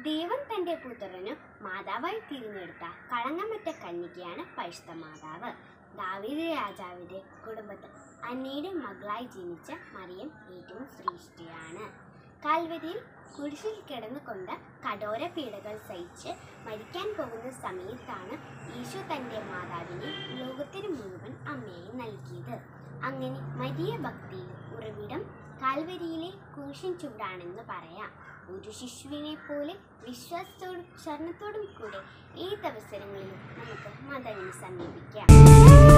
ദൈവം തന്റെ പുത്രനു മാതാവായി തിരഞ്ഞെടുത്ത കളങ്കമറ്റ കന്യകയാണ് പരിശുദ്ധ മാതാവ് ദാവീദ് രാജാവിന്റെ കുടുംബത്തിൽ അന്നയുടെ മകളായി ജനിച്ച മറിയം ഏറ്റവും ശ്രേഷ്ഠയാണ് കാൽവരിയിൽ കുരിശിൽ കിടന്നുകൊണ്ട് കഠോര പീഡകൾ സഹിച്ച് മരിക്കാൻ പോകുന്ന സമയത്താണ് ഈശോ തന്റെ മാതാവിനെ ലോകത്തിന് മുഴുവൻ അമ്മയായി നൽകിയത് അങ്ങനെ മരിയ ഭക്തിയിൽ ഉറവിടം കാൽവരിയിലെ കുരിശിൻ ചൂടാണെന്ന് പറയാം ഒരു ശിശുവിനെ പോലെ വിശ്വാസത്തോടും ശരണത്തോടും കൂടെ ഏത് അവസരങ്ങളിലും നമുക്ക് മാതാവിനെ സമീപിക്കാം